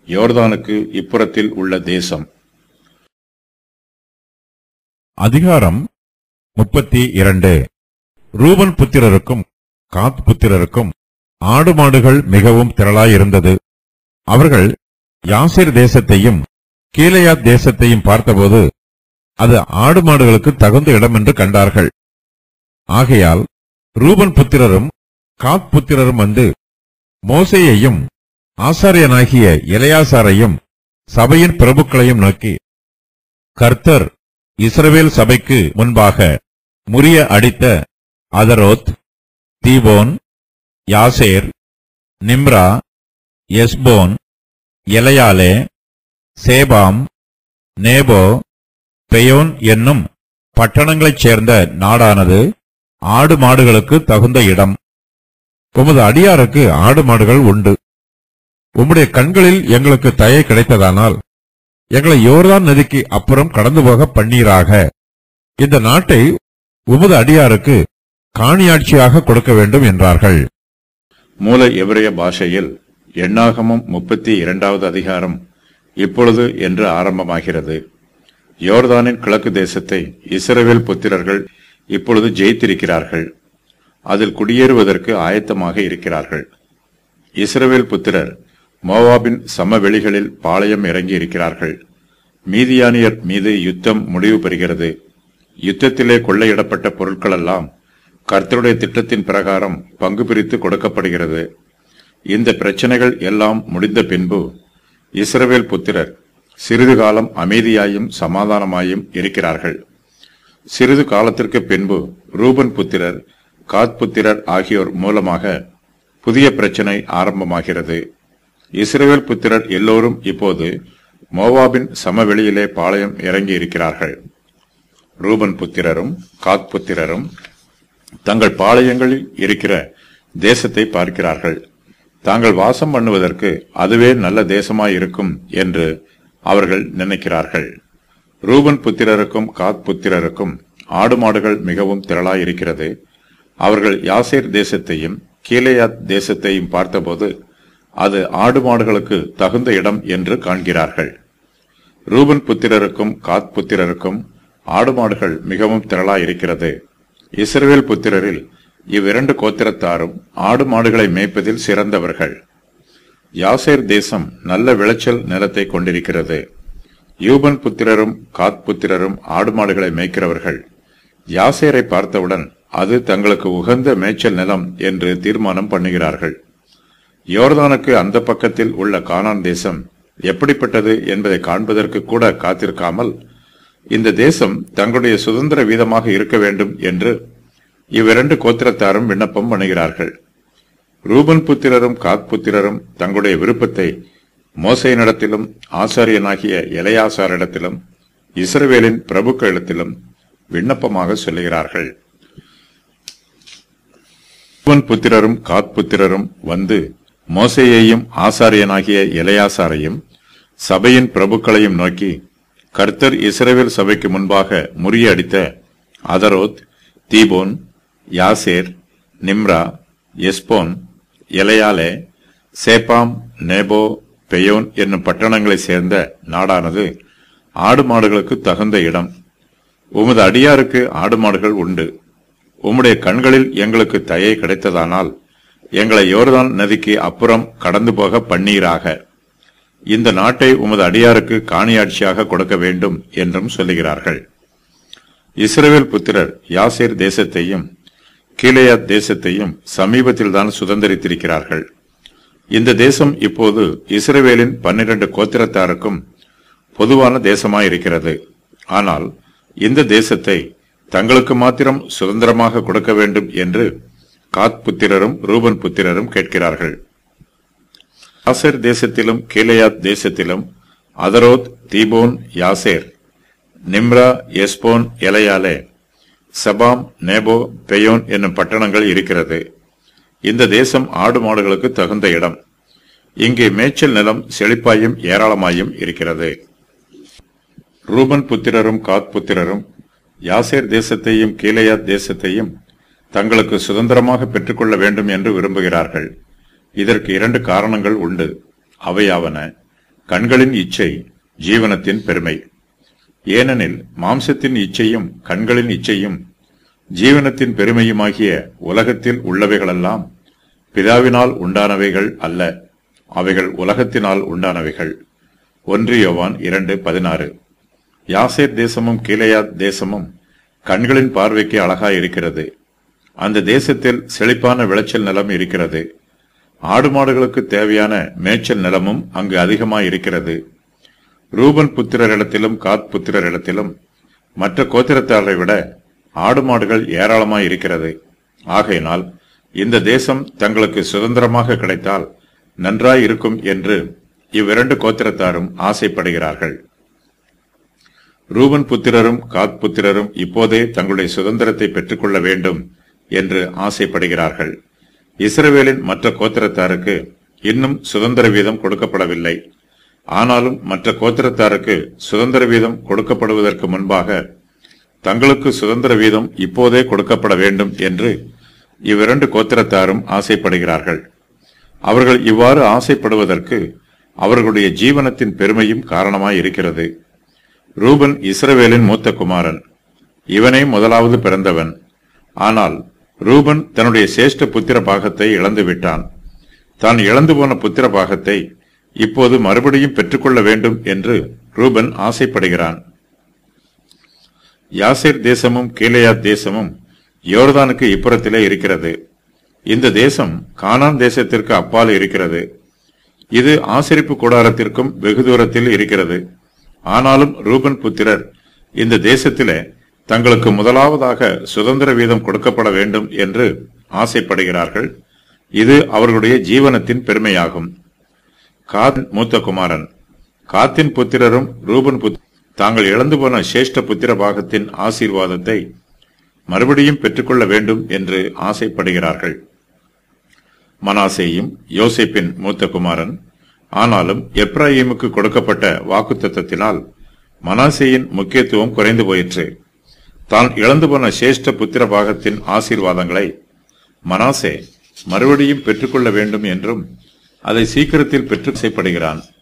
யோர்தானுக்கு இப்புறத்தில் உள்ள தேசம் அதிகாரம் முப்பத்தி இரண்டு ரூபன் புத்திரருக்கும் காத் புத்திரருக்கும் ஆடு மாடுகள் மிகவும் திரளாயிருந்தது அவர்கள் யாசிர் தேசத்தையும் கீலேயாத் தேசத்தையும் பார்த்தபோது அது ஆடு மாடுகளுக்கு தகுந்த இடம் என்று கண்டார்கள் ஆகையால் ரூபன் புத்திரரும் காத் புத்திரரும் வந்து மோசேயையும் ஆசாரியனாகிய எலையாசாரையும் சபையின் பிரபுக்களையும் நோக்கி கர்த்தர் இஸ்ரவேல் சபைக்கு முன்பாக முறிய அடித்த அதரோத் தீபோன் யாசேர் நிம்ரா எஸ்போன் எலையாலே சேபாம் நேபோ பெயோன் என்னும் பட்டணங்களைச் சேர்ந்த நாடானது ஆடு மாடுகளுக்கு தகுந்த இடம் உமது அடியாருக்கு ஆடு மாடுகள் உண்டு உம்முடைய கண்களில் எங்களுக்கு தயை கிடைத்ததானால் எங்களை யோர்தான் நதிக்கு அப்புறம் கடந்து போக பண்ணீராக இந்த நாட்டை உமது அடியாருக்கு காணியாட்சியாக கொடுக்க வேண்டும் என்றார்கள் மூல எபிரேய பாஷையில் எண்ணாகமம் முப்பத்தி இரண்டாவது அதிகாரம் இப்பொழுது என்று ஆரம்பமாகிறது யோர்தானின் கிழக்கு தேசத்தை இஸ்ரவேல் புத்திரர்கள் இப்பொழுது ஜெயித்திருக்கிறார்கள் அதில் குடியேறுவதற்கு ஆயத்தமாக இருக்கிறார்கள் இஸ்ரவேல் புத்திரர் மோவாபின் சமவெளிகளில் பாளையம் இறங்கி இருக்கிறார்கள் மீதியானியர் மீது யுத்தம் முடிவு பெறுகிறது யுத்தத்திலே கொள்ளையிடப்பட்ட பொருட்களெல்லாம் கர்த்தருடைய திட்டத்தின் பிரகாரம் பங்கு பிரித்து கொடுக்கப்படுகிறது இந்த பிரச்சனைகள் எல்லாம் முடிந்த பின்பு இஸ்ரவேல் புத்திரர் சிறிது காலம் அமைதியாயும் சமாதானமாயும் இருக்கிறார்கள் சிறிது காலத்திற்கு பின்பு ரூபன் புத்திரர் காத் புத்திரர் ஆகியோர் மூலமாக புதிய பிரச்சனை ஆரம்பமாகிறது இஸ்ரவேல் புத்திரர் எல்லோரும் இப்போது மோவாபின் சமவெளியிலே பாளையம் இறங்கி இருக்கிறார்கள் ரூபன் புத்திரரும் காத் புத்திரரும் தங்கள் பாளையங்களில் இருக்கிற தேசத்தை பார்க்கிறார்கள் தாங்கள் வாசம் பண்ணுவதற்கு அதுவே நல்ல தேசமாயிருக்கும் என்று அவர்கள் நினைக்கிறார்கள் ரூபன் புத்திரருக்கும் காத் புத்திரருக்கும் ஆடு மாடுகள் மிகவும் திரளாயிருக்கிறது அவர்கள் யாசேர் தேசத்தையும் கீலேயாத் தேசத்தையும் பார்த்தபோது அது ஆடு மாடுகளுக்கு தகுந்த இடம் என்று காண்கிறார்கள் ரூபன் புத்திரருக்கும் காத் புத்திரருக்கும் ஆடு மாடுகள் மிகவும் திரளாயிருக்கிறது இஸ்ரவேல் புத்திரரில் இவ்விரண்டு கோத்திரத்தாரும் ஆடு மாடுகளை மேய்ப்பதில் சிறந்தவர்கள் யாசேர் தேசம் நல்ல விளைச்சல் நிலத்தை கொண்டிருக்கிறது யூபன் புத்திரரும் காத் புத்திரரும் ஆடு மாடுகளை மேய்க்கிறவர்கள் யாசேரை பார்த்தவுடன் அது தங்களுக்கு உகந்த மேய்ச்சல் நிலம் என்று தீர்மானம் பண்ணுகிறார்கள் யோர்தானுக்கு அந்த பக்கத்தில் உள்ள கானான் தேசம் எப்படிப்பட்டது என்பதை காண்பதற்கு கூட காத்திருக்காமல் இந்த தேசம் தங்களுடைய சுதந்திர வீதமாக இருக்க வேண்டும் என்று இவ்விரண்டு கோத்திரத்தாரும் விண்ணப்பம் பண்ணுகிறார்கள் ரூபன் புத்திரரும் காத் புத்திரரும் தங்களுடைய விருப்பத்தை மோசையினிடத்திலும் ஆசாரியனாகிய இளையாசாரிடத்திலும் இஸ்ரவேலின் பிரபுக்களிடத்திலும் விண்ணப்பமாக சொல்லுகிறார்கள் ரூபன் புத்திரரும் காத் புத்திரரும் வந்து மோசேயையும் ஆசாரியனாகிய இளையாசாரையும் சபையின் பிரபுக்களையும் நோக்கி கர்த்தர் இஸ்ரவேல் சபைக்கு முன்பாக முறியடித்த அதரோத் தீபோன் யாசேர் நிம்ரா எஸ்போன் எலையாலே சேப்பாம் நேபோ பெயோன் என்னும் பட்டணங்களைச் சேர்ந்த நாடானது ஆடு மாடுகளுக்கு தகுந்த இடம் உமது அடியாருக்கு ஆடு மாடுகள் உண்டு உம்முடைய கண்களில் எங்களுக்கு தயை கிடைத்ததானால் எங்களை யோர்தான் நதிக்கு அப்புறம் கடந்து போக பண்ணீராக இந்த நாட்டை உமது அடியாருக்கு காணியாட்சியாக கொடுக்க வேண்டும் என்றும் சொல்லுகிறார்கள் இஸ்ரவேல் புத்திரர் யாசேர் தேசத்தையும் கீலேயாத் தேசத்தையும் சமீபத்தில்தான் சுதந்திரித்திருக்கிறார்கள் இந்த தேசம் இப்போது இஸ்ரவேலின் பன்னிரண்டு கோத்திரத்தாருக்கும் பொதுவான தேசமாயிருக்கிறது ஆனால் இந்த தேசத்தை தங்களுக்கு மாத்திரம் சுதந்திரமாக கொடுக்க வேண்டும் என்று காத் புத்திரரும் ரூபன் புத்திரரும் கேட்கிறார்கள் யாசேர் தேசத்திலும் கீலேயாத் தேசத்திலும் அதரோத் தீபோன் யாசேர் நிம்ரா எஸ்போன் எலையாலே சபாம் நேபோ பெயோன் என்னும் பட்டணங்கள் இருக்கிறது இந்த தேசம் ஆடு மாடுகளுக்கு தகுந்த இடம் இங்கே மேய்ச்சல் நிலம் செழிப்பாயும் ஏராளமாயும் இருக்கிறது ரூபன் புத்திரரும் காத் புத்திரரும் யாசேர் தேசத்தையும் கீலேயாத் தேசத்தையும் தங்களுக்கு சுதந்திரமாக பெற்றுக்கொள்ள வேண்டும் என்று விரும்புகிறார்கள் இதற்கு இரண்டு காரணங்கள் உண்டு அவையாவன கண்களின் இச்சை ஜீவனத்தின் பெருமை ஏனெனில் மாம்சத்தின் இச்சையும் கண்களின் இச்சையும் ஜீவனத்தின் பெருமையுமாகிய உலகத்தில் உள்ளவைகளெல்லாம் பிதாவினால் உண்டானவைகள் அல்ல அவைகள் உலகத்தினால் உண்டானவைகள் ஒன்று யோவான் இரண்டு பதினாறு யாசேர் தேசமும் கீலேயாத் தேசமும் கண்களின் பார்வைக்கு அழகாய் இருக்கிறது அந்த தேசத்தில் செழிப்பான விளைச்சல் நிலம் இருக்கிறது ஆடு மாடுகளுக்கு தேவையான மேய்ச்சல் நிலமும் அங்கு அதிகமாய் இருக்கிறது ரூபன் புத்திரரிடத்திலும் காத் புத்திரரிடத்திலும் மற்ற கோத்திரத்தாரை விட ஆடு மாடுகள் ஏராளமாய் இருக்கிறது ஆகையினால் இந்த தேசம் தங்களுக்கு சுதந்திரமாக கிடைத்தால் நன்றாய் இருக்கும் என்று இவ்விரண்டு கோத்திரத்தாரும் ஆசைப்படுகிறார்கள் ரூபன் புத்திரரும் காத் புத்திரரும் இப்போதே தங்களுடைய சுதந்திரத்தை பெற்றுக்கொள்ள வேண்டும் என்று ஆசைப்படுகிறார்கள் இஸ்ரவேலின் மற்ற கோத்திரத்தாருக்கு இன்னும் சுதந்திர வீதம் கொடுக்கப்படவில்லை ஆனாலும் மற்ற கோத்திரத்தாருக்கு சுதந்திர வீதம் கொடுக்கப்படுவதற்கு முன்பாக தங்களுக்கு சுதந்திர வீதம் இப்போதே கொடுக்கப்பட வேண்டும் என்று இவ்விரண்டு கோத்திரத்தாரும் ஆசைப்படுகிறார்கள் அவர்கள் இவ்வாறு ஆசைப்படுவதற்கு அவர்களுடைய ஜீவனத்தின் பெருமையும் காரணமாய் இருக்கிறது ரூபன் இஸ்ரவேலின் மூத்த குமாரன் இவனே முதலாவது பிறந்தவன் ஆனால் ரூபன் தன்னுடைய சேஷ்ட புத்திர பாகத்தை இழந்து விட்டான் தான் இழந்து போன புத்திர பாகத்தை இப்போது மறுபடியும் பெற்றுக்கொள்ள வேண்டும் என்று ரூபன் ஆசைப்படுகிறான் யாசேர் தேசமும் கீலேயாத் தேசமும் யோர்தானுக்கு இப்புறத்திலே இருக்கிறது இந்த தேசம் கானான் தேசத்திற்கு அப்பால் இருக்கிறது இது ஆசரிப்பு கூடாரத்திற்கும் வெகு தூரத்தில் இருக்கிறது ஆனாலும் ரூபன் புத்திரர் இந்த தேசத்திலே தங்களுக்கு முதலாவதாக சுதந்திர வீதம் கொடுக்கப்பட வேண்டும் என்று ஆசைப்படுகிறார்கள் இது அவர்களுடைய ஜீவனத்தின் பெருமையாகும் காத் மூத்த குமாரன் காத்தின் புத்திரரும் ரூபன் புத் தாங்கள் இழந்து போன சிரேஷ்ட புத்திர பாகத்தின் ஆசீர்வாதத்தை மறுபடியும் பெற்றுக்கொள்ள வேண்டும் என்று ஆசைப்படுகிறார்கள் மனாசேயும் யோசேப்பின் மூத்த குமாரன் ஆனாலும் எப்ராஹிமுக்கு கொடுக்கப்பட்ட வாக்குத்தத்தத்தினால் மனாசேயின் முக்கியத்துவம் குறைந்து போயிற்று தான் இழந்து போன சிரேஷ்ட புத்திர பாகத்தின் ஆசீர்வாதங்களை மனாசே மறுபடியும் பெற்றுக்கொள்ள வேண்டும் என்றும் அதை சீக்கிரத்தில் பெற்று செய்யப்படுகிறான்